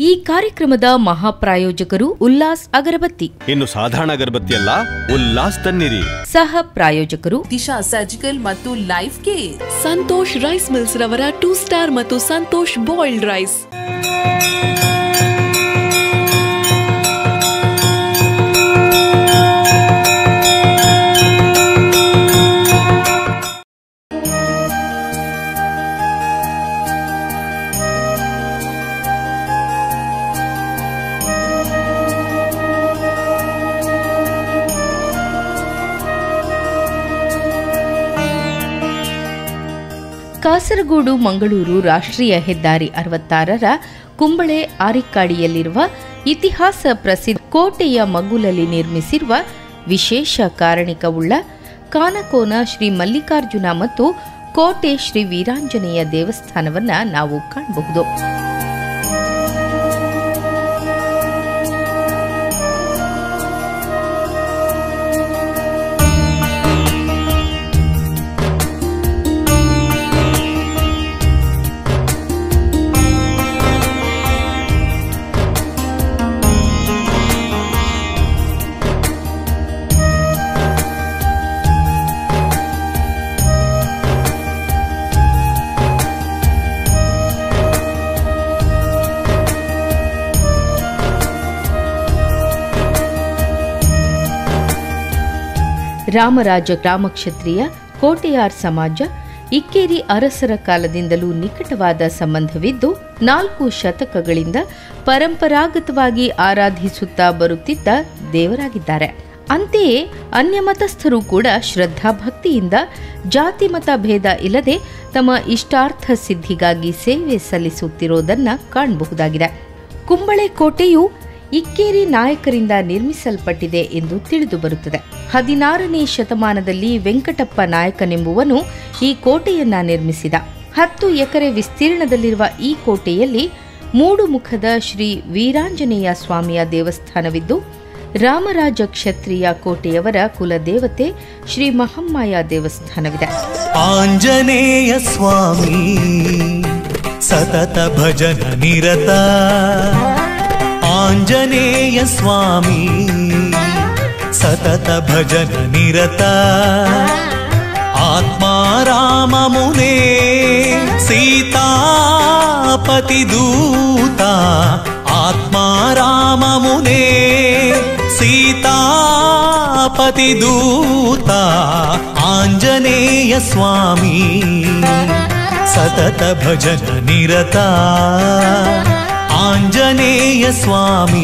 ಈ ಕಾರ್ಯಕ್ರಮದ ಮಹಾಪ್ರಾಯೋಜಕರು ಉಲ್ಲಾಸ್ ಅಗರಬತ್ತಿ ಇನ್ನು ಸಾಧಾರಣ ಅಗರಬತ್ತಿ ಅಲ್ಲ ಉಲ್ಲಾಸ್ ತನ್ನಿರಿ ಸಹ ಪ್ರಾಯೋಜಕರು ದಿಶಾ ಸರ್ಜಿಕಲ್ ಮತ್ತು life care Santosh rice mills ರವರ ಟೂ ಸ್ಟಾರ್ ಮತ್ತು ಸಂತೋಷ್ ಬಾಯ್ಲ್ಡ್ ರೈಸ್ ಕಾಸರಗೋಡು ಮಂಗಳೂರು ರಾಷ್ಟ್ರೀಯ ಹೆದ್ದಾರಿ ಅರವತ್ತಾರರ ಕುಂಬಳೆ ಆರಿಕ್ಕಾಡಿಯಲ್ಲಿರುವ ಇತಿಹಾಸ ಪ್ರಸಿದ್ಧ ಕೋಟೆಯ ಮಗ್ಗುಲಲ್ಲಿ ನಿರ್ಮಿಸಿರುವ ವಿಶೇಷ ಕಾರಣಿಕವುಳ್ಳ ಕಾನಕೋನ ಶ್ರೀ ಮಲ್ಲಿಕಾರ್ಜುನ ಮತ್ತು ಕೋಟೆ ಶ್ರೀ ವೀರಾಂಜನೇಯ ದೇವಸ್ಥಾನವನ್ನ ನಾವು ಕಾಣಬಹುದು ರಾಮರಾಜ ರಾಮಕ್ಷತ್ರಿಯ ಕೋಟೆಯಾರ್ ಸಮಾಜ ಇಕ್ಕೇರಿ ಅರಸರ ಕಾಲದಿಂದಲೂ ನಿಕಟವಾದ ಸಂಬಂಧವಿದ್ದು ನಾಲ್ಕು ಶತಕಗಳಿಂದ ಪರಂಪರಾಗತವಾಗಿ ಆರಾಧಿಸುತ್ತಾ ಬರುತ್ತಿದ್ದ ದೇವರಾಗಿದ್ದಾರೆ ಅಂತೆಯೇ ಅನ್ಯಮತಸ್ಥರು ಕೂಡ ಶ್ರದ್ಧಾಭಕ್ತಿಯಿಂದ ಜಾತಿ ಮತ ಭೇದ ಇಲ್ಲದೆ ತಮ್ಮ ಇಷ್ಟಾರ್ಥ ಸಿದ್ಧಿಗಾಗಿ ಸೇವೆ ಸಲ್ಲಿಸುತ್ತಿರೋದನ್ನ ಕಾಣಬಹುದಾಗಿದೆ ಕುಂಬಳೆ ಕೋಟೆಯು ಇಕ್ಕೇರಿ ನಾಯಕರಿಂದ ನಿರ್ಮಿಸಲ್ಪಟ್ಟಿದೆ ಎಂದು ತಿಳಿದು ಬರುತ್ತದೆ ಹದಿನಾರನೇ ಶತಮಾನದಲ್ಲಿ ವೆಂಕಟಪ್ಪ ನಾಯಕನೆಂಬುವನು ಈ ಕೋಟೆಯನ್ನ ನಿರ್ಮಿಸಿದ ಹತ್ತು ಎಕರೆ ವಿಸ್ತೀರ್ಣದಲ್ಲಿರುವ ಈ ಕೋಟೆಯಲ್ಲಿ ಮೂಡು ಮುಖದ ಶ್ರೀ ವೀರಾಂಜನೇಯ ಸ್ವಾಮಿಯ ದೇವಸ್ಥಾನವಿದ್ದು ರಾಮರಾಜ ಕ್ಷತ್ರಿಯ ಕೋಟೆಯವರ ಕುಲದೇವತೆ ಶ್ರೀ ಮಹಮ್ಮಾಯ ದೇವಸ್ಥಾನವಿದೆ ಆಂಜನೇಯ ಸ್ವಾಮಿ ಸತತ ಭಜನ ನಿರತ ಆಂಜನೇಯ ಸ್ವಾಮಿ ಸತತ ಭಜನ ನಿರತ ಆತ್ಮಾರಾಮ ಮುನೇ ಸೀತಾಪತಿ ದೂತ ಆತ್ಮಾರಾಮ ಮುನೇ ಸೀತಾಪತಿ ದೂತ ಆಂಜನೇಯ ಸ್ವಾಮಿ ಸತತ ಭಜನ ನಿರತ ಆಂಜನೇಯ ಸ್ವಾಮಿ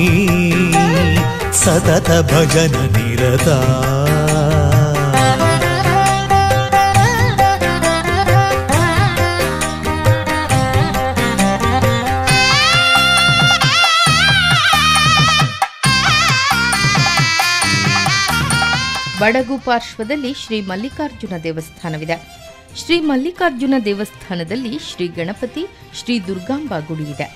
ಸತತ ಭಜನ ನಿರತ ಬಡಗು ಪಾರ್ಶ್ವದಲ್ಲಿ ಶ್ರೀ ಮಲ್ಲಿಕಾರ್ಜುನ ದೇವಸ್ಥಾನವಿದೆ ಶ್ರೀ ಮಲ್ಲಿಕಾರ್ಜುನ ದೇವಸ್ಥಾನದಲ್ಲಿ ಶ್ರೀ ಗಣಪತಿ ಶ್ರೀ ದುರ್ಗಾಂಬ ಗುಡಿ ಇದೆ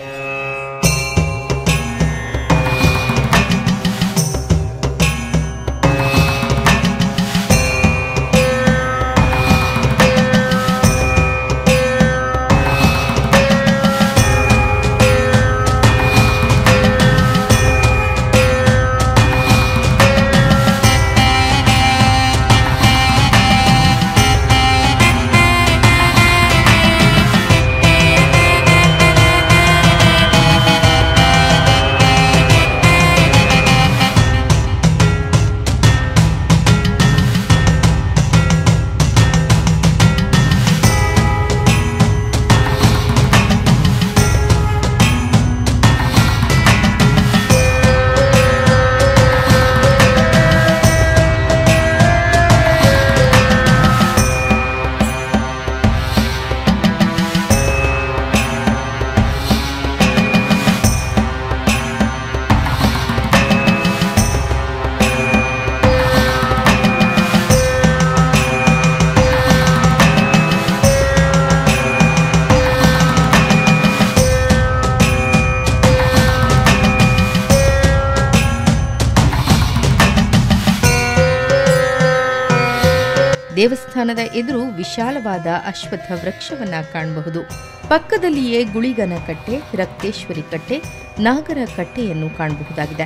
ದೇವಸ್ಥಾನದ ಎದುರು ವಿಶಾಲವಾದ ಅಶ್ವತ್ಥ ವೃಕ್ಷವನ್ನ ಕಾಣಬಹುದು ಪಕ್ಕದಲ್ಲಿಯೇ ಗುಳಿಗನ ಕಟ್ಟೆ ರಕ್ತೇಶ್ವರಿ ಕಟ್ಟೆ ನಾಗರ ಕಟ್ಟೆಯನ್ನು ಕಾಣಬಹುದಾಗಿದೆ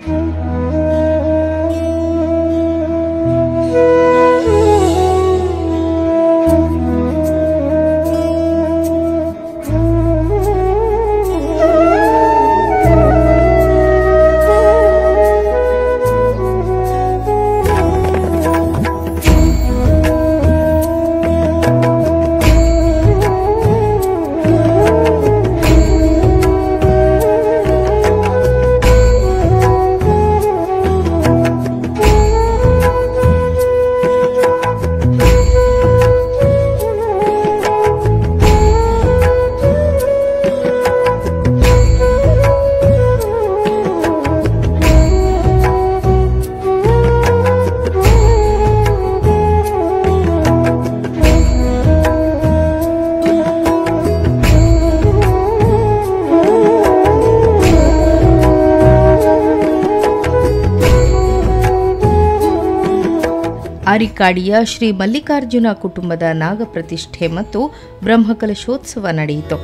ಆರಿಕಾಡಿಯ ಶ್ರೀ ಮಲ್ಲಿಕಾರ್ಜುನ ಕುಟುಂಬದ ನಾಗಪ್ರತಿಷ್ಠೆ ಮತ್ತು ಬ್ರಹ್ಮಕಲಶೋತ್ಸವ ನಡೆಯಿತು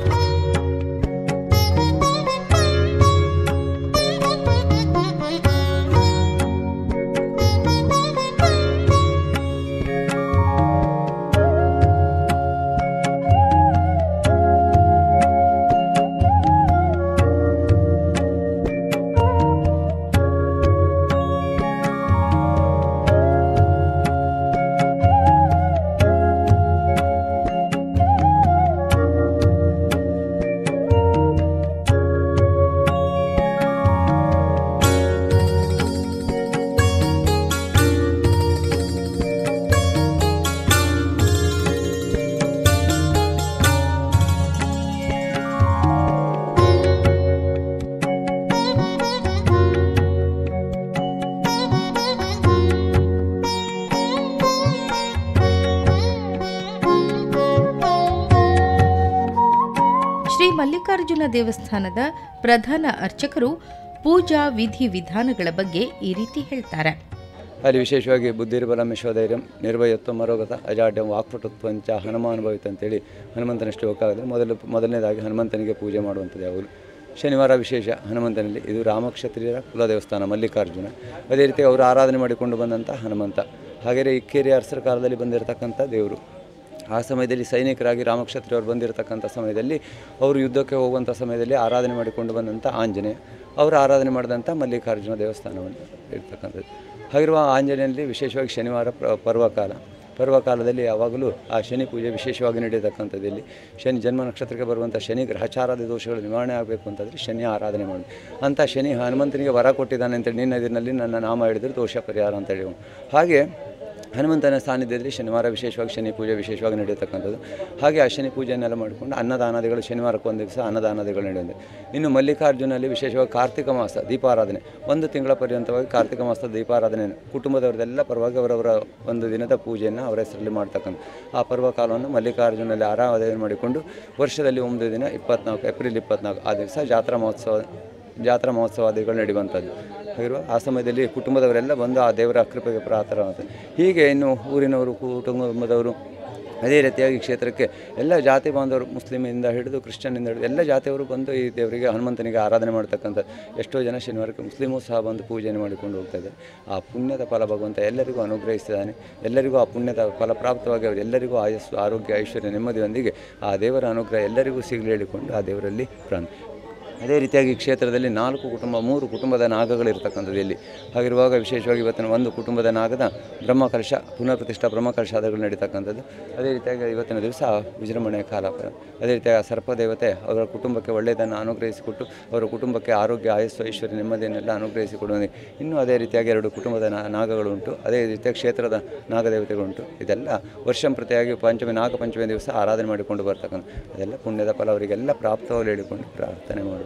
ಶ್ರೀ ಮಲ್ಲಿಕಾರ್ಜುನ ದೇವಸ್ಥಾನದ ಪ್ರಧಾನ ಅರ್ಚಕರು ಪೂಜಾ ವಿಧಿ ವಿಧಾನಗಳ ಬಗ್ಗೆ ಈ ರೀತಿ ಹೇಳ್ತಾರೆ ಅಲ್ಲಿ ವಿಶೇಷವಾಗಿ ಬುದ್ಧಿರ್ಬಲಂ ಯಶೋಧೈರ್ಯಂ ನಿರ್ಭಯತ್ವ ಮರೋಗತ ಅಜಾಡ್ಯಂ ವಾಕ್ಪಟುತ್ವಂಚ ಹನುಮಾನುಭವಿತ ಅಂತೇಳಿ ಹನುಮಂತನ ಶ್ಲೋಕ ಮೊದಲು ಮೊದಲನೇದಾಗಿ ಹನುಮಂತನಿಗೆ ಪೂಜೆ ಮಾಡುವಂಥದ್ದು ಯಾವಾಗಲೂ ಶನಿವಾರ ವಿಶೇಷ ಹನುಮಂತನಲ್ಲಿ ಇದು ರಾಮಕ್ಷತ್ರಿಯರ ಕುಲ ದೇವಸ್ಥಾನ ಮಲ್ಲಿಕಾರ್ಜುನ ಅದೇ ರೀತಿ ಅವರು ಆರಾಧನೆ ಮಾಡಿಕೊಂಡು ಬಂದಂಥ ಹನುಮಂತ ಹಾಗೆಯೇ ಇಕ್ಕೇರಿ ಅರಸರ ಕಾಲದಲ್ಲಿ ಬಂದಿರತಕ್ಕಂಥ ದೇವರು ಆ ಸಮಯದಲ್ಲಿ ಸೈನಿಕರಾಗಿ ರಾಮಕ್ಷತ್ರಿಯವರು ಬಂದಿರತಕ್ಕಂಥ ಸಮಯದಲ್ಲಿ ಅವರು ಯುದ್ಧಕ್ಕೆ ಹೋಗುವಂಥ ಸಮಯದಲ್ಲಿ ಆರಾಧನೆ ಮಾಡಿಕೊಂಡು ಬಂದಂಥ ಆಂಜನೇಯ ಅವರು ಆರಾಧನೆ ಮಾಡಿದಂಥ ಮಲ್ಲಿಕಾರ್ಜುನ ದೇವಸ್ಥಾನವನ್ನು ಇರ್ತಕ್ಕಂಥದ್ದು ಹಾಗಿರುವ ಆಂಜನೇಯಲ್ಲಿ ವಿಶೇಷವಾಗಿ ಶನಿವಾರ ಪ್ರ ಪರ್ವಕಾಲ ಪರ್ವಕಾಲದಲ್ಲಿ ಯಾವಾಗಲೂ ಆ ಶನಿ ಪೂಜೆ ವಿಶೇಷವಾಗಿ ನಡೆಯತಕ್ಕಂಥದ್ದು ಇಲ್ಲಿ ಶನಿ ಜನ್ಮ ನಕ್ಷತ್ರಕ್ಕೆ ಬರುವಂಥ ಶನಿ ಗ್ರಹಚಾರದ ದೋಷಗಳು ನಿವಾರಣೆ ಆಗಬೇಕು ಅಂತಂದರೆ ಶನಿ ಆರಾಧನೆ ಮಾಡಿ ಅಂಥ ಶನಿ ಹನುಮಂತನಿಗೆ ವರ ಕೊಟ್ಟಿದ್ದಾನೆ ಅಂತೇಳಿ ನಿನ್ನ ದಿನಲ್ಲಿ ನನ್ನ ನಾಮ ಹೇಳಿದ್ರೆ ದೋಷ ಪರಿಹಾರ ಅಂತೇಳಿ ಹಾಗೆ ಹನುಮಂತನ ಸಾನ್ನಿಧ್ಯದಲ್ಲಿ ಶನಿವಾರ ವಿಶೇಷವಾಗಿ ಶನಿ ಪೂಜೆ ವಿಶೇಷವಾಗಿ ನಡೆಯತಕ್ಕಂಥದ್ದು ಹಾಗೆ ಆ ಶನಿ ಪೂಜೆಯನ್ನೆಲ್ಲ ಮಾಡಿಕೊಂಡು ಅನ್ನದಾನಾದಿಗಳು ಶನಿವಾರಕ್ಕೆ ಒಂದು ದಿವಸ ಅನ್ನದಾನಾದಿಗಳು ನಡೆಯುತ್ತೆ ಇನ್ನು ಮಲ್ಲಿಕಾರ್ಜುನಲ್ಲಿ ವಿಶೇಷವಾಗಿ ಕಾರ್ತಿಕ ಮಾಸ ದೀಪಾರಾಧನೆ ಒಂದು ತಿಂಗಳ ಪರ್ಯಂತವಾಗಿ ಕಾರ್ತಿಕ ಮಾಸದ ದೀಪಾರಾಧನೆ ಕುಟುಂಬದವರದೆಲ್ಲ ಪರವಾಗಿ ಅವರವರ ಒಂದು ದಿನದ ಪೂಜೆಯನ್ನು ಅವರ ಹೆಸರಲ್ಲಿ ಮಾಡ್ತಕ್ಕಂಥ ಆ ಪರ್ವಕಾಲವನ್ನು ಮಲ್ಲಿಕಾರ್ಜುನಲ್ಲಿ ಆರಾಧನೆ ಮಾಡಿಕೊಂಡು ವರ್ಷದಲ್ಲಿ ಒಂದು ದಿನ ಇಪ್ಪತ್ನಾಲ್ಕು ಏಪ್ರಿಲ್ ಇಪ್ಪತ್ನಾಲ್ಕು ಆ ದಿವಸ ಜಾತ್ರಾ ಮಹೋತ್ಸವ ಜಾತ್ರಾ ಮಹೋತ್ಸವಾದಿಗಳು ನಡೆಯುವಂಥದ್ದು ಹಾಗಿರುವ ಆ ಸಮಯದಲ್ಲಿ ಕುಟುಂಬದವರೆಲ್ಲ ಬಂದು ಆ ದೇವರ ಕೃಪೆಗೆ ಪ್ರಾರ್ಥನೆ ಹೀಗೆ ಇನ್ನು ಊರಿನವರು ಕುಟುಂಬದವರು ಅದೇ ರೀತಿಯಾಗಿ ಕ್ಷೇತ್ರಕ್ಕೆ ಎಲ್ಲ ಜಾತಿ ಬಾಂಧವರು ಮುಸ್ಲಿಮಿಂದ ಹಿಡಿದು ಕ್ರಿಶ್ಚಿಯನ್ನಿಂದ ಹಿಡಿದು ಎಲ್ಲ ಜಾತಿಯವರು ಬಂದು ಈ ದೇವರಿಗೆ ಹನುಮಂತನಿಗೆ ಆರಾಧನೆ ಮಾಡ್ತಕ್ಕಂಥ ಎಷ್ಟೋ ಜನ ಶನಿವಾರಕ್ಕೆ ಮುಸ್ಲಿಮೂ ಸಹ ಬಂದು ಪೂಜೆಯನ್ನು ಮಾಡಿಕೊಂಡು ಹೋಗ್ತಾ ಇದ್ದಾರೆ ಆ ಪುಣ್ಯದ ಫಲ ಭಗವಂತ ಎಲ್ಲರಿಗೂ ಅನುಗ್ರಹಿಸಿದ್ದಾನೆ ಎಲ್ಲರಿಗೂ ಆ ಪುಣ್ಯದ ಫಲ ಪ್ರಾಪ್ತವಾಗಿ ಅವರು ಎಲ್ಲರಿಗೂ ಆಯಸ್ಸು ಆರೋಗ್ಯ ಐಶ್ವರ್ಯ ನೆಮ್ಮದಿಯೊಂದಿಗೆ ಆ ದೇವರ ಅನುಗ್ರಹ ಎಲ್ಲರಿಗೂ ಸಿಗಲಿ ಹೇಳಿಕೊಂಡು ಆ ದೇವರಲ್ಲಿ ಪ್ರಾಣ ಅದೇ ರೀತಿಯಾಗಿ ಕ್ಷೇತ್ರದಲ್ಲಿ ನಾಲ್ಕು ಕುಟುಂಬ ಮೂರು ಕುಟುಂಬದ ನಾಗಗಳು ಇರತಕ್ಕಂಥದ್ದು ಇಲ್ಲಿ ಹಾಗಿರುವಾಗ ವಿಶೇಷವಾಗಿ ಇವತ್ತಿನ ಒಂದು ಕುಟುಂಬದ ನಾಗದ ಬ್ರಹ್ಮಕಲಶ ಪುನಃ ಪ್ರತಿಷ್ಠಾ ಬ್ರಹ್ಮಕಲಶಾದಿಗಳು ನಡೀತಕ್ಕಂಥದ್ದು ಅದೇ ರೀತಿಯಾಗಿ ಇವತ್ತಿನ ದಿವಸ ವಿಜೃಂಭಣೆಯ ಕಾಲ ಅದೇ ರೀತಿಯಾಗಿ ಸರ್ಪದೇವತೆ ಅವರ ಕುಟುಂಬಕ್ಕೆ ಒಳ್ಳೆಯದನ್ನು ಅನುಗ್ರಹಿಸಿಕೊಟ್ಟು ಅವರ ಕುಟುಂಬಕ್ಕೆ ಆರೋಗ್ಯ ಆಯಸ್ಸು ಐಶ್ವರ್ಯ ನೆಮ್ಮದಿಯನ್ನೆಲ್ಲ ಅನುಗ್ರಹಿಸಿಕೊಡುವುದು ಇನ್ನೂ ಅದೇ ರೀತಿಯಾಗಿ ಎರಡು ಕುಟುಂಬದ ನಾ- ನಾಗಗಳು ಉಂಟು ಅದೇ ರೀತಿಯಾಗಿ ಕ್ಷೇತ್ರದ ನಾಗದೇವತೆಗಳುಂಟು ಇದೆಲ್ಲ ವರ್ಷಂ ಪ್ರತಿಯಾಗಿ ಪಂಚಮಿ ನಾಗಪಂಚಮಿ ದಿವಸ ಆರಾಧನೆ ಮಾಡಿಕೊಂಡು ಬರ್ತಕ್ಕಂಥ ಅದೆಲ್ಲ ಪುಣ್ಯದ ಫಲ ಅವರಿಗೆಲ್ಲ ಪ್ರಾಪ್ತವಾಗಿ ಹೇಳಿಕೊಂಡು ಪ್ರಾರ್ಥನೆ ಮಾಡುವಂಥದ್ದು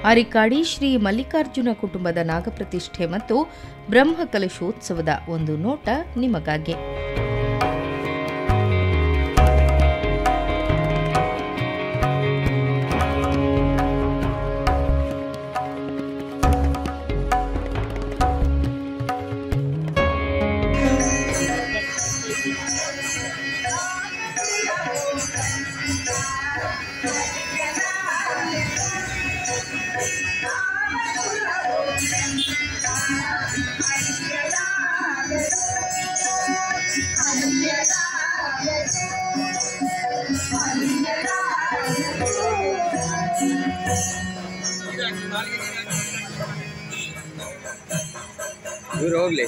ಅರಿಕಾಡಿ ಶ್ರೀ ಮಲ್ಲಿಕಾರ್ಜುನ ಕುಟುಂಬದ ನಾಗಪ್ರತಿಷ್ಠೆ ಮತ್ತು ಬ್ರಹ್ಮಕಲಶೋತ್ಸವದ ಒಂದು ನೋಟ ನಿಮಗಾಗಿ ಇವ್ರು ಹೋಗ್ಲಿ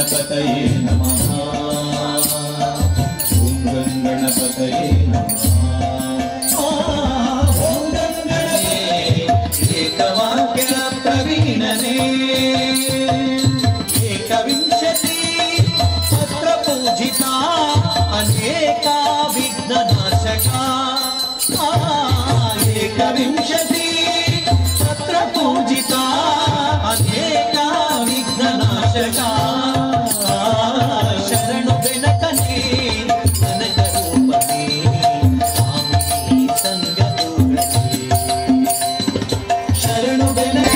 ಗಣಪತಯೇ ನಮಃ ಓಂ ಗಂ ಗಣಪತಯೇ ನಮಃ ಓಂ ಗಂ ಗಣಪತಯೇ ಏಕವಾಕ್ಯ ಪ್ರವೀಣನೇ ಏಕವಿಂಶತಿ ಪತ್ರ ಪೂಜಿತ ಅನೇಕ ವಿಘ್ನನಾಶಕ ಆ, ಏಕವಿಂಶತಿ ಪತ್ರ ಪೂಜಿತ ಅನೇಕ ವಿಘ್ನನಾಶಕ ಆ, ಶರಣು ಬೆನಕನೇ ಕನಕ ರೂಪನೇ ಸ್ವಾಮಿ ಸಂಗದೂರನೇ ಶರಣು ಬೆನಕ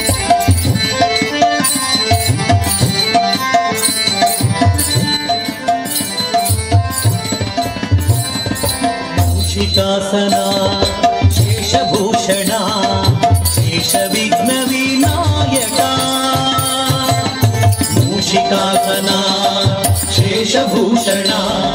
ಮೂಷಿಕಾಸನ ಶೇಷಭೂಷಣ ಶೇಷವಿಘ್ನ ವಿನಾಯಕ ಮೂಷಿಕಾಸನ ಶೇಷಭೂಷಣ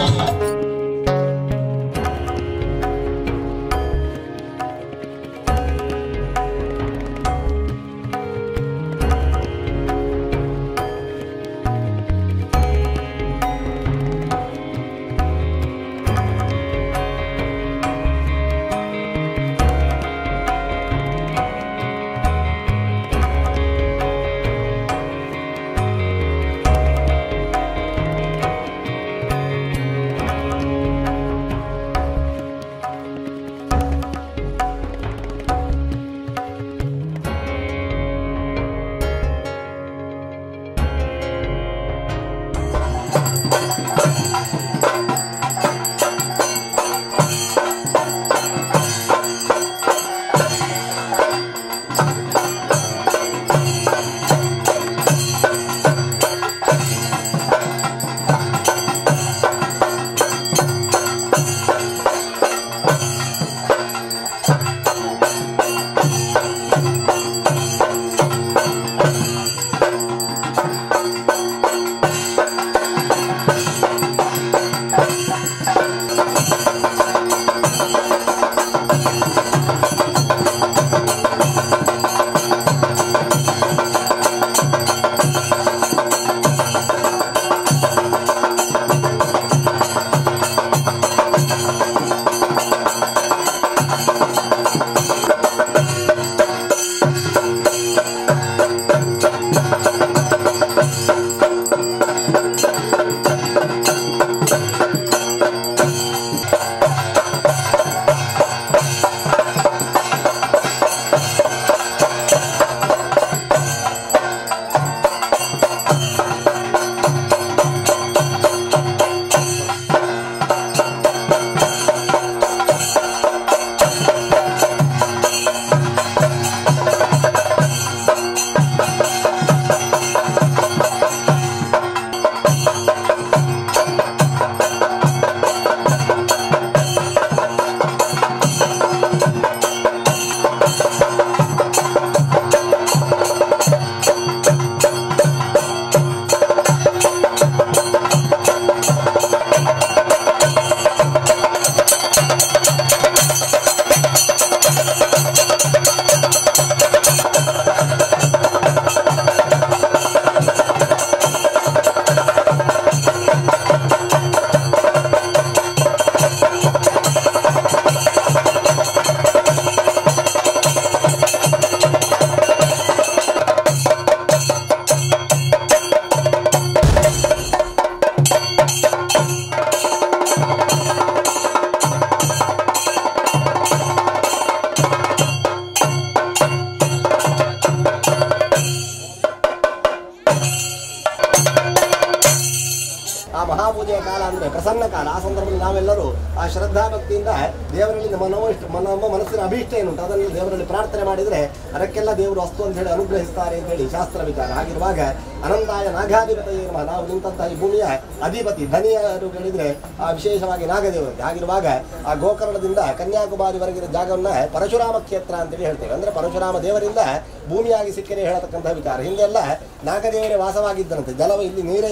ಆ ಮಹಾಪೂಜೆಯ ಕಾಲ ಅಂದರೆ ಪ್ರಸನ್ನ ಕಾಲ ಆ ಸಂದರ್ಭದಲ್ಲಿ ನಾವೆಲ್ಲರೂ ಆ ಶ್ರದ್ಧಾ ಭಕ್ತಿಯಿಂದ ದೇವರಲ್ಲಿ ನಮ್ಮ ಮನೋಇಷ್ಟ ನಮ್ಮ ಮನಸ್ಸಿನ ಅಭೀಷ್ಟ ಏನುಂಟು ಅದನ್ನು ದೇವರಲ್ಲಿ ಪ್ರಾರ್ಥನೆ ಮಾಡಿದರೆ ಅದಕ್ಕೆಲ್ಲ ದೇವರು ಅಸ್ತು ಅಂತ ಹೇಳಿ ಅನುಗ್ರಹಿಸ್ತಾರೆ ಅಂತ ಹೇಳಿ ಶಾಸ್ತ್ರ ವಿಚಾರ ಹಾಗಿರುವಾಗ ಅನಂತಾಯ ನಾಗಾಧಿಪತಿ ನಮಃ ನಾವು ನಿಂತಹ ಈ ಭೂಮಿಯ ಅಧಿಪತಿ ಧನಿಯರು ಹೇಳಿದ್ರೆ ಆ ವಿಶೇಷವಾಗಿ ನಾಗದೇವತೆ ಹಾಗಿರುವಾಗ ಆ ಗೋಕರ್ಣದಿಂದ ಕನ್ಯಾಕುಮಾರಿವರೆಗಿನ ಜಾಗವನ್ನ ಪರಶುರಾಮ ಕ್ಷೇತ್ರ ಅಂತೇಳಿ ಹೇಳ್ತೇವೆ ಅಂದ್ರೆ ಪರಶುರಾಮ ದೇವರಿಂದ ಭೂಮಿಯಾಗಿ ಸಿಕ್ಕರೆ ಹೇಳತಕ್ಕಂತಹ ವಿಚಾರ ಹಿಂದೆಲ್ಲ ನಾಗದೇವರೇ ವಾಸವಾಗಿದ್ದನಂತೆ ಜಲವ ಇಲ್ಲಿ ನೀರೇ ಇತ್ತು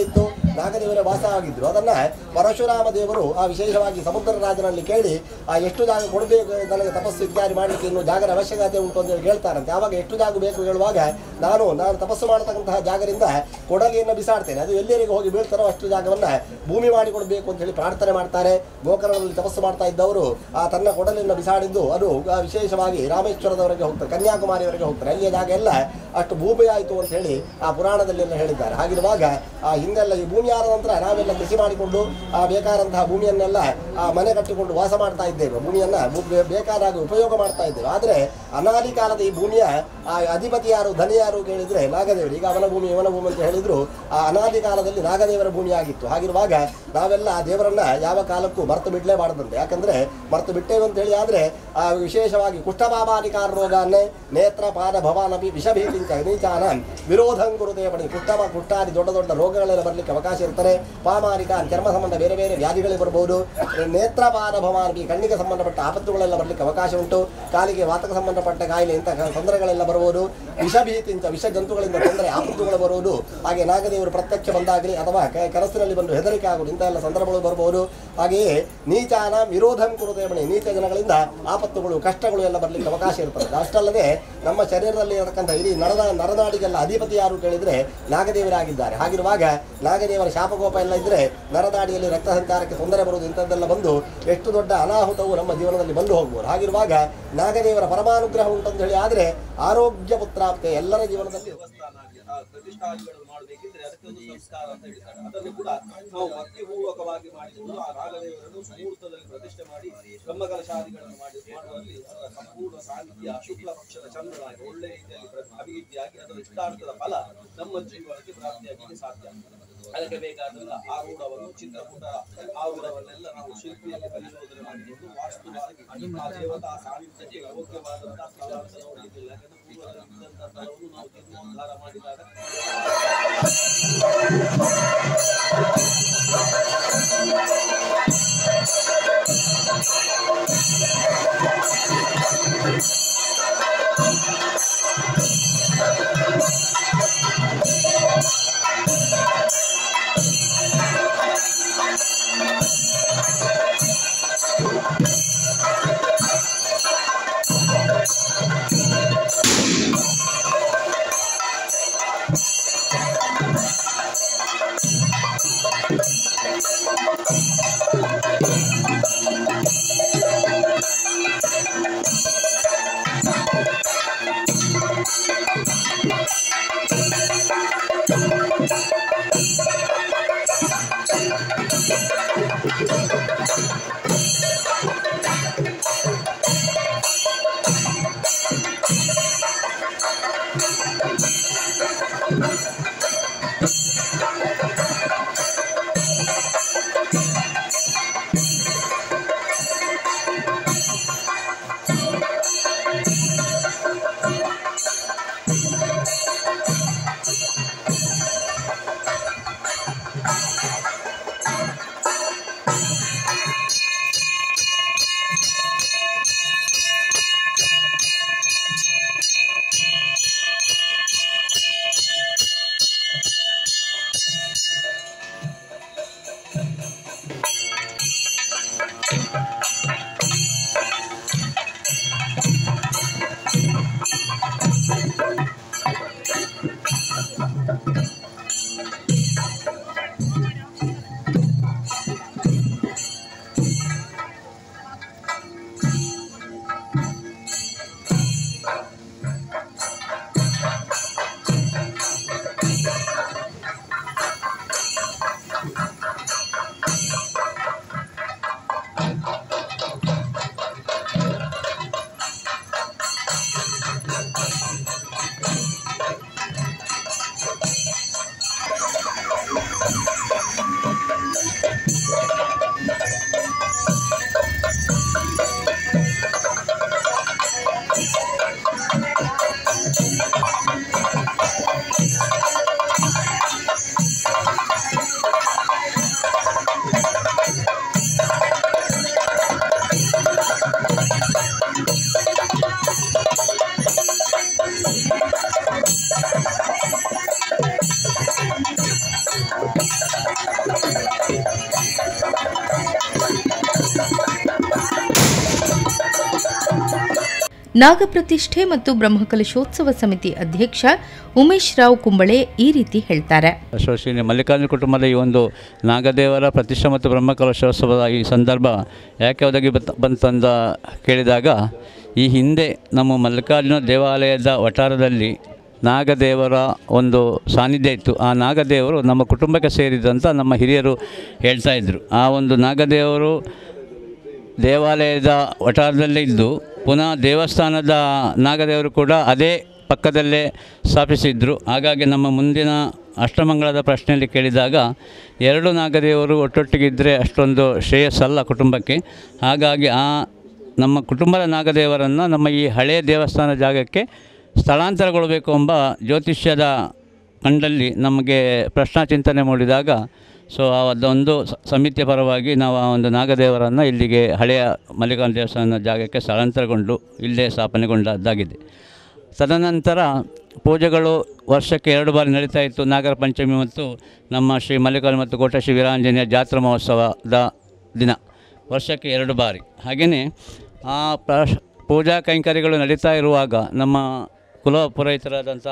ನಾಗದೇವರೇ ವಾಸ ಆಗಿದ್ರು ಅದನ್ನ ಪರಶುರಾಮ ದೇವರು ಆ ವಿಶೇಷವಾಗಿ ಸಮುದ್ರ ರಾಜನಲ್ಲಿ ಕೇಳಿ ಆ ಎಷ್ಟು ಜಾಗ ಕೊಡಬೇಕು ನನಗೆ ತಪಸ್ಸು ಇತ್ಯಾದಿ ಮಾಡಲಿಕ್ಕೆ ಇನ್ನು ಜಾಗದ ಅವಶ್ಯಕತೆ ಉಂಟು ಅಂತ ಹೇಳಿ ಕೇಳ್ತಾರಂತೆ ಆವಾಗ ಎಷ್ಟು ಜಾಗ ಬೇಕು ಹೇಳುವಾಗ ನಾನು ನಾನು ತಪಸ್ಸು ಮಾಡತಕ್ಕಂತಹ ಜಾಗದಿಂದ ಕೊಡಲಿಯನ್ನು ಬಿಸಾಡ್ತೇನೆ ಅದು ಎಲ್ಲರಿಗೆ ಹೋಗಿ ಬೀಳ್ತಾರೋ ಅಷ್ಟು ಜಾಗವನ್ನ ಭೂಮಿ ಮಾಡಿಕೊಡ್ಬೇಕು ಅಂತ ಹೇಳಿ ಪ್ರಾರ್ಥನೆ ಮಾಡ್ತಾರೆ ಗೋಕರ್ಣದಲ್ಲಿ ತಪಸ್ಸು ಮಾಡ್ತಾ ಇದ್ದವರು ಆ ತನ್ನ ಕೊಡಲಿಯನ್ನು ಬಿಸಾಡಿದ್ದು ಅದು ಆ ವಿಶೇಷವಾಗಿ ರಾಮೇಶ್ವರದವರೆಗೆ ಹೋಗ್ತಾರೆ ಕನ್ಯಾಕುಮಾರಿವರೆಗೆ ಹೋಗ್ತಾರೆ ಅಲ್ಲಿಯ ಜಾಗ ಎಲ್ಲ ಅಷ್ಟು ಭೂಮಿ ಆಯಿತು ಅಂತ ಹೇಳಿ ಆ ಪುರಾಣದಲ್ಲಿ ಎಲ್ಲ ಹೇಳಿದ್ದಾರೆ ಹಾಗಿರುವಾಗ ಆ ಹಿಂದೆಲ್ಲ ಈ ಭೂಮಿ ಆದ ನಂತರ ನಾವೆಲ್ಲ ಕೃಷಿ ಮಾಡಿಕೊಂಡು ಆ ಬೇಕಾದಂತಹ ಭೂಮಿಯನ್ನೆಲ್ಲ ಆ ಮನೆ ಕಟ್ಟಿಕೊಂಡು ವಾಸ ಮಾಡ್ತಾ ಇದ್ದೇವೆ ಭೂಮಿಯನ್ನ ಭೂ- ಬೇ- ಬೇಕಾದಾಗ ಉಪಯೋಗ ಮಾಡ್ತಾ ಇದ್ದೇವೆ ಆದರೆ ಅನಾದಿ ಕಾಲದ ಈ ಭೂಮಿಯ ಆ ಅಧಿಪತಿ ಯಾರು ಧನಿ ಯಾರು ಕೇಳಿದ್ರೆ ನಾಗದೇವರು ಈಗ ಅವನ ಭೂಮಿ ಇವನ ಭೂಮಿ ಅಂತ ಹೇಳಿದ್ರು ಆ ಅನಾದಿ ಕಾಲದಲ್ಲಿ ನಾಗದೇವರ ಭೂಮಿ ಆಗಿತ್ತು ಹಾಗಿರುವಾಗ ನಾವೆಲ್ಲ ಆ ದೇವರನ್ನ ಯಾವ ಕಾಲಕ್ಕೂ ಮರೆತು ಬಿಡಲೇಬಾರದಂತೆ ಯಾಕಂದ್ರೆ ಮರೆತು ಬಿಟ್ಟೇವೆ ಅಂತ ಹೇಳಿ ಆದ್ರೆ ಆ ವಿಶೇಷವಾಗಿ ಕುಷ್ಠಭಾವಾಧಿಕಾರ ರೋಗಾನ್ನೇ ನೇತ್ರ ಪಾದ ಭವಾನಪಿ ವಿಷಭೀತಿಂಚ ನೀಚಾನ ವಿರೋಧಂ ಕುರುತೆ ಪಡಿ ಕುಷ್ಠಭ ಕುಷ್ಠಾದಿ ದೊಡ್ಡ ದೊಡ್ಡ ರೋಗಗಳೆಲ್ಲ ಬರಲಿಕ್ಕೆ ಅವಕಾಶ ಇರ್ತಾರೆ ಪಾಮಾರಿಕ ಚರ್ಮ ಸಂಬಂಧ ಬೇರೆ ಬೇರೆ ವ್ಯಾಧಿಗಳೇ ಬರಬಹುದು ನೇತ್ರ ಪಾದ ಭವಾನಪಿ ಕಣ್ಣಿಗೆ ಸಂಬಂಧಪಟ್ಟ ಆಪತ್ತುಗಳೆಲ್ಲ ಬರಲಿಕ್ಕೆ ಅವಕಾಶ ಉಂಟು ಕಾಲಿಗೆ ವಾತಕ ಸಂಬಂಧಪಟ್ಟ ಕಾಯಿಲೆ ಇಂತಹ ತೊಂದರೆಗಳೆಲ್ಲ ಬರಬಹುದು ವಿಷಭೀತಿಂಚ ವಿಷ ಜಂತುಗಳಿಂದ ತೊಂದರೆ ಆಪತ್ತುಗಳು ಬರುವುದು ಹಾಗೆ ನಾಗದೇವರು ಪ್ರತ್ಯಕ್ಷ ಬಂದಾಗಲಿ ಅಥವಾ ಕ- ಕನಸಿನಲ್ಲಿ ಬಂದು ಹೆದರಿಕೆ ಆಗುವುದು ಇಂಥ ಎಲ್ಲ ಸಂದರ್ಭಗಳು ಬರಬಹುದು ಹಾಗೆಯೇ ನೀಚಾನ ವಿರೋಧಂ ಕುರುತೆ ಬಣಿ ನೀಚ ಜನಗಳಿಂದ ಆಪತ್ತುಗಳು ಕಷ್ಟಗಳು ಎಲ್ಲ ಬರಲಿಕ್ಕೆ ಅವಕಾಶ ಇರ್ತದೆ ಅಷ್ಟಲ್ಲದೆ ನಮ್ಮ ಶರೀರದಲ್ಲಿ ಇರತಕ್ಕಂಥ ಇಡೀ ನರದ ನರನಾಡಿಗೆಲ್ಲ ಅಧಿಪತಿ ಯಾರು ಕೇಳಿದ್ರೆ ನಾಗದೇವರಾಗಿದ್ದಾರೆ ಹಾಗಿರುವಾಗ ನಾಗದೇವರ ಶಾಪಕೋಪ ಎಲ್ಲ ಇದ್ರೆ ನರನಾಡಿಯಲ್ಲಿ ರಕ್ತ ಸಂಚಾರಕ್ಕೆ ತೊಂದರೆ ಬರುವುದು ಇಂಥದ್ದೆಲ್ಲ ಬಂದು ಎಷ್ಟು ದೊಡ್ಡ ಅನಾಹುತವು ನಮ್ಮ ಜೀವನದಲ್ಲಿ ಬಂದು ಹೋಗ್ಬೋದು ಹಾಗಿರುವಾಗ ನಾಗದೇವರ ಪರಮಾನುಗ್ರಹ ಉಂಟಂತ ಹೇಳಿ ಆದರೆ ಆರೋಗ್ಯ ಪುತ್ರಾಪ್ತೆ ಎಲ್ಲರ ಜೀವನದಲ್ಲಿ ಪ್ರತಿಷ್ಠಾದಿಗಳನ್ನು ಮಾಡಬೇಕಿದ್ರೆ ಅದಕ್ಕೆ ಒಂದು ಸಂಸ್ಕಾರ ಅಂತ ಹೇಳ್ತಾರೆ ಅದನ್ನು ಕೂಡ ನಾವು ಭಕ್ತಿಪೂರ್ವಕವಾಗಿ ಮಾಡಿಕೊಂಡು ಆ ರಾಗದೇವರನ್ನು ಮುಹೂರ್ತದಲ್ಲಿ ಪ್ರತಿಷ್ಠೆ ಮಾಡಿ ಬ್ರಹ್ಮಕಲಶಾದಿಗಳನ್ನು ಮಾಡಿ ಮಾಡುವಲ್ಲಿ ಅದರ ಸಂಪೂರ್ಣ ಸಾಹಿತ್ಯ ಶುಕ್ಲ ಪಕ್ಷದ ಚಂದ್ರನಾಗಿ ಒಳ್ಳೆ ರೀತಿಯಲ್ಲಿ ಪ್ರ- ಅಭಿವೃದ್ಧಿಯಾಗಿ ಅದರ ಇಷ್ಟಾರ್ಥದ ಫಲ ನಮ್ಮ ಜೀವನಕ್ಕೆ ಪ್ರಾಪ್ತಿಯಾಗಲಿಕ್ಕೆ ಸಾಧ್ಯ ಅದಕ್ಕೆ ಬೇಕಾದಂತ ಆರೂಢವನ್ನು ಚಿತ್ರಕೂಟ ಆರೂಢವನ್ನೆಲ್ಲ ನಾವು ಶಿಲ್ಪಿಯಲ್ಲಿ ಪರಿಶೋಧನೆ ಮಾಡಿಕೊಂಡು ವಾಸ್ತುವಾಗಿ ಆ ದೇವತಾ ಸಾನ್ನಿಧ್ಯಕ್ಕೆ ಯೋಗ್ಯವಾದಂತಹ ಸ್ಥಳ ಅಂತ ನೋಡಲಿಕ್ಕಿಲ್ಲ ಯಾಕಂದ್ರೆ ಪೂರ್ವದಲ್ಲಿ ಇದ್ದಂತಹ ಸ್ಥಳವನ್ನು ನಾವು ಜೀರ್ಣೋದ್ಧಾರ ಮಾಡಿದಾಗ Thank ನಾಗಪ್ರತಿಷ್ಠೆ ಮತ್ತು ಬ್ರಹ್ಮಕಲಶೋತ್ಸವ ಸಮಿತಿ ಅಧ್ಯಕ್ಷ ಉಮೇಶ್ ರಾವ್ ಕುಂಬಳೆ ಈ ರೀತಿ ಹೇಳ್ತಾರೆ ಶ್ರೀ ಮಲ್ಲಿಕಾರ್ಜುನ ಕುಟುಂಬದ ಈ ಒಂದು ನಾಗದೇವರ ಪ್ರತಿಷ್ಠೆ ಮತ್ತು ಬ್ರಹ್ಮಕಲಶೋತ್ಸವದ ಈ ಸಂದರ್ಭ ಯಾಕೆ ಒದಗಿ ಬತ್ ಬಂತಂದ ಕೇಳಿದಾಗ ಈ ಹಿಂದೆ ನಮ್ಮ ಮಲ್ಲಿಕಾರ್ಜುನ ದೇವಾಲಯದ ವಠಾರದಲ್ಲಿ ನಾಗದೇವರ ಒಂದು ಸಾನ್ನಿಧ್ಯ ಇತ್ತು ಆ ನಾಗದೇವರು ನಮ್ಮ ಕುಟುಂಬಕ್ಕೆ ಸೇರಿದಂಥ ನಮ್ಮ ಹಿರಿಯರು ಹೇಳ್ತಾ ಇದ್ದರು ಆ ಒಂದು ನಾಗದೇವರು ದೇವಾಲಯದ ವಠಾರದಲ್ಲೇ ಇದ್ದು ಪುನಃ ದೇವಸ್ಥಾನದ ನಾಗದೇವರು ಕೂಡ ಅದೇ ಪಕ್ಕದಲ್ಲೇ ಸ್ಥಾಪಿಸಿದ್ರು ಹಾಗಾಗಿ ನಮ್ಮ ಮುಂದಿನ ಅಷ್ಟಮಂಗಳದ ಪ್ರಶ್ನೆಯಲ್ಲಿ ಕೇಳಿದಾಗ ಎರಡು ನಾಗದೇವರು ಒಟ್ಟೊಟ್ಟಿಗಿದ್ದರೆ ಅಷ್ಟೊಂದು ಶ್ರೇಯಸ್ಸಲ್ಲ ಕುಟುಂಬಕ್ಕೆ ಹಾಗಾಗಿ ಆ ನಮ್ಮ ಕುಟುಂಬದ ನಾಗದೇವರನ್ನು ನಮ್ಮ ಈ ಹಳೆಯ ದೇವಸ್ಥಾನ ಜಾಗಕ್ಕೆ ಸ್ಥಳಾಂತರಗೊಳ್ಳಬೇಕು ಎಂಬ ಜ್ಯೋತಿಷ್ಯದ ಕಂಡಲ್ಲಿ ನಮಗೆ ಪ್ರಶ್ನಾ ಚಿಂತನೆ ಮೂಡಿದಾಗ ಸೊ ಅದೊಂದು ಸ- ಸಮಿತಿಯ ಪರವಾಗಿ ನಾವು ಆ ಒಂದು ನಾಗದೇವರನ್ನು ಇಲ್ಲಿಗೆ ಹಳೆಯ ಮಲ್ಲಿಕಾರ್ಜುನ ದೇವಸ್ಥಾನ ಜಾಗಕ್ಕೆ ಸ್ಥಳಾಂತರಗೊಂಡು ಇಲ್ಲೇ ಸ್ಥಾಪನೆಗೊಂಡದ್ದಾಗಿದೆ ತದನಂತರ ಪೂಜೆಗಳು ವರ್ಷಕ್ಕೆ ಎರಡು ಬಾರಿ ನಡೀತಾ ಇತ್ತು ನಾಗರ ಪಂಚಮಿ ಮತ್ತು ನಮ್ಮ ಶ್ರೀ ಮಲ್ಲಿಕಾರ್ಜುನ ಮತ್ತು ಕೋಟ ಶ್ರೀ ವೀರಾಂಜನೇಯ ಜಾತ್ರಾ ಮಹೋತ್ಸವದ ದಿನ ವರ್ಷಕ್ಕೆ ಎರಡು ಬಾರಿ ಹಾಗೆಯೇ ಆ ಪ್ರಶ್ ಪೂಜಾ ಕೈಂಕರ್ಯಗಳು ನಡೀತಾ ಇರುವಾಗ ನಮ್ಮ ಕುಲ ಪುರೋಹಿತರಾದಂಥ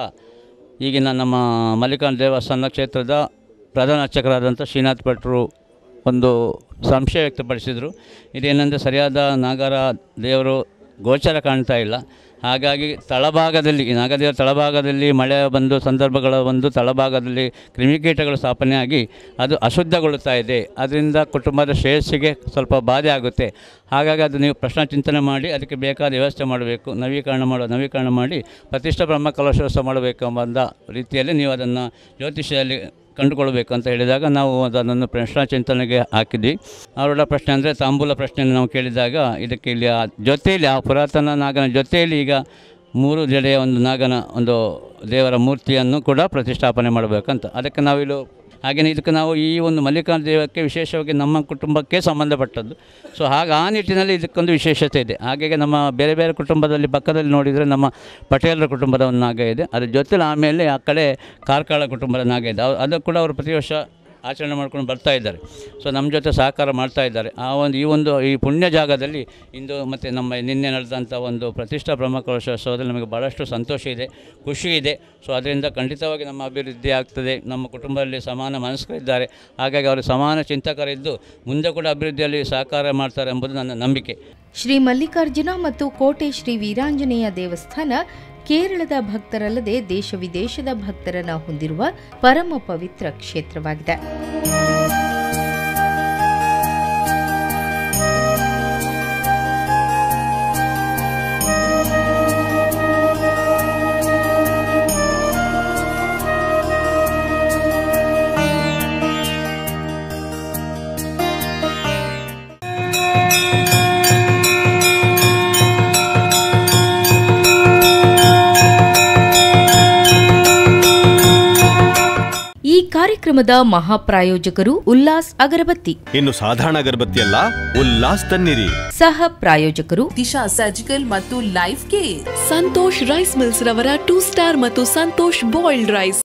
ಈಗಿನ ನಮ್ಮ ಮಲ್ಲಿಕಾರ್ಜುನ ದೇವಸ್ಥಾನ ಕ್ಷೇತ್ರದ ಪ್ರಧಾನ ಅರ್ಚಕರಾದಂಥ ಶ್ರೀನಾಥ್ ಭಟ್ರು ಒಂದು ಸಂಶಯ ವ್ಯಕ್ತಪಡಿಸಿದರು ಇದೇನೆಂದರೆ ಸರಿಯಾದ ನಾಗರ ದೇವರು ಗೋಚರ ಕಾಣ್ತಾ ಇಲ್ಲ ಹಾಗಾಗಿ ತಳಭಾಗದಲ್ಲಿ ಈ ನಾಗದೇವರ ತಳಭಾಗದಲ್ಲಿ ಮಳೆ ಬಂದು ಸಂದರ್ಭಗಳ ಒಂದು ತಳಭಾಗದಲ್ಲಿ ಕ್ರಿಮಿಕೀಟಗಳು ಸ್ಥಾಪನೆಯಾಗಿ ಅದು ಅಶುದ್ಧಗೊಳ್ಳುತ್ತಾ ಇದೆ ಅದರಿಂದ ಕುಟುಂಬದ ಶ್ರೇಯಸ್ಸಿಗೆ ಸ್ವಲ್ಪ ಬಾಧೆ ಆಗುತ್ತೆ ಹಾಗಾಗಿ ಅದು ನೀವು ಪ್ರಶ್ನೆ ಚಿಂತನೆ ಮಾಡಿ ಅದಕ್ಕೆ ಬೇಕಾದ ವ್ಯವಸ್ಥೆ ಮಾಡಬೇಕು ನವೀಕರಣ ಮಾಡೋ ನವೀಕರಣ ಮಾಡಿ ಪ್ರತಿಷ್ಠಾ ಬ್ರಹ್ಮ ಕಲಶೋತ್ಸವ ಮಾಡಬೇಕು ಎಂಬ ರೀತಿಯಲ್ಲಿ ನೀವು ಅದನ್ನು ಜ್ಯೋತಿಷ್ಯದಲ್ಲಿ ಕಂಡುಕೊಳ್ಬೇಕು ಅಂತ ಹೇಳಿದಾಗ ನಾವು ಅದನ್ನು ಪ್ರಶ್ನಾ ಚಿಂತನೆಗೆ ಹಾಕಿದ್ವಿ ಅವರ ಪ್ರಶ್ನೆ ಅಂದರೆ ತಾಂಬೂಲ ಪ್ರಶ್ನೆಯನ್ನು ನಾವು ಕೇಳಿದಾಗ ಇದಕ್ಕೆ ಇಲ್ಲಿ ಆ ಜೊತೆಯಲ್ಲಿ ಆ ಪುರಾತನ ನಾಗನ ಜೊತೆಯಲ್ಲಿ ಈಗ ಮೂರು ಜಡೆಯ ಒಂದು ನಾಗನ ಒಂದು ದೇವರ ಮೂರ್ತಿಯನ್ನು ಕೂಡ ಪ್ರತಿಷ್ಠಾಪನೆ ಮಾಡಬೇಕಂತ ಅದಕ್ಕೆ ನಾವಿಲ್ಲಿ ಹಾಗೆಯೇ ಇದಕ್ಕೆ ನಾವು ಈ ಒಂದು ಮಲ್ಲಿಕಾರ್ಜುನ ದೇವಕ್ಕೆ ವಿಶೇಷವಾಗಿ ನಮ್ಮ ಕುಟುಂಬಕ್ಕೆ ಸಂಬಂಧಪಟ್ಟದ್ದು ಸೊ ಹಾಗೆ ಆ ನಿಟ್ಟಿನಲ್ಲಿ ಇದಕ್ಕೊಂದು ವಿಶೇಷತೆ ಇದೆ ಹಾಗಾಗಿ ನಮ್ಮ ಬೇರೆ ಬೇರೆ ಕುಟುಂಬದಲ್ಲಿ ಪಕ್ಕದಲ್ಲಿ ನೋಡಿದರೆ ನಮ್ಮ ಪಟೇಲರ ಕುಟುಂಬದ ಒಂದು ನಾಗ ಇದೆ ಅದ್ರ ಜೊತೆಲಿ ಆಮೇಲೆ ಆ ಕಡೆ ಕಾರ್ಕಳ ಕುಟುಂಬದ ನಾಗ ಇದೆ ಅವ್- ಅದು ಕೂಡ ಅವರು ಪ್ರತಿ ವರ್ಷ ಆಚರಣೆ ಮಾಡ್ಕೊಂಡು ಬರ್ತಾ ಇದ್ದಾರೆ ಸೊ ನಮ್ಮ ಜೊತೆ ಸಹಕಾರ ಮಾಡ್ತಾ ಇದ್ದಾರೆ ಆ ಒಂದು ಈ ಒಂದು ಈ ಪುಣ್ಯ ಜಾಗದಲ್ಲಿ ಇಂದು ಮತ್ತು ನಮ್ಮ ನಿನ್ನೆ ನಡೆದಂಥ ಒಂದು ಪ್ರತಿಷ್ಠಾ ಬ್ರಹ್ಮಕಲಶೋತ್ಸವದಲ್ಲಿ ನಮಗೆ ಭಾಳಷ್ಟು ಸಂತೋಷ ಇದೆ ಖುಷಿ ಇದೆ ಸೊ ಅದರಿಂದ ಖಂಡಿತವಾಗಿ ನಮ್ಮ ಅಭಿವೃದ್ಧಿ ಆಗ್ತದೆ ನಮ್ಮ ಕುಟುಂಬದಲ್ಲಿ ಸಮಾನ ಮನಸ್ಕರಿದ್ದಾರೆ ಹಾಗಾಗಿ ಅವರು ಸಮಾನ ಚಿಂತಕರಿದ್ದು ಮುಂದೆ ಕೂಡ ಅಭಿವೃದ್ಧಿಯಲ್ಲಿ ಸಹಕಾರ ಮಾಡ್ತಾರೆ ಎಂಬುದು ನನ್ನ ನಂಬಿಕೆ ಶ್ರೀ ಮಲ್ಲಿಕಾರ್ಜುನ ಮತ್ತು ಕೋಟೆ ಶ್ರೀ ವೀರಾಂಜನೇಯ ದೇವಸ್ಥಾನ ಕೇರಳದ ಭಕ್ತರಲ್ಲದೆ ದೇಶ ವಿದೇಶದ ಭಕ್ತರನ್ನ ಹೊಂದಿರುವ ಪರಮ ಪವಿತ್ರ ಕ್ಷೇತ್ರವಾಗಿದೆ ಈ ಕಾರ್ಯಕ್ರಮದ ಮಹಾಪ್ರಾಯೋಜಕರು ಉಲ್ಲಾಸ್ ಅಗರಬತ್ತಿ ಇನ್ನು ಸಾಧಾರಣ ಅಗರಬತ್ತಿ ಅಲ್ಲ ಉಲ್ಲಾಸ್ ತನ್ನಿರಿ ಸಹ ಪ್ರಾಯೋಜಕರು ದಿಶಾ ಸರ್ಜಿಕಲ್ ಮತ್ತು life care Santosh rice mills ರವರ ಟೂ ಸ್ಟಾರ್ ಮತ್ತು ಸಂತೋಷ್ ಬಾಯ್ಲ್ಡ್ ರೈಸ್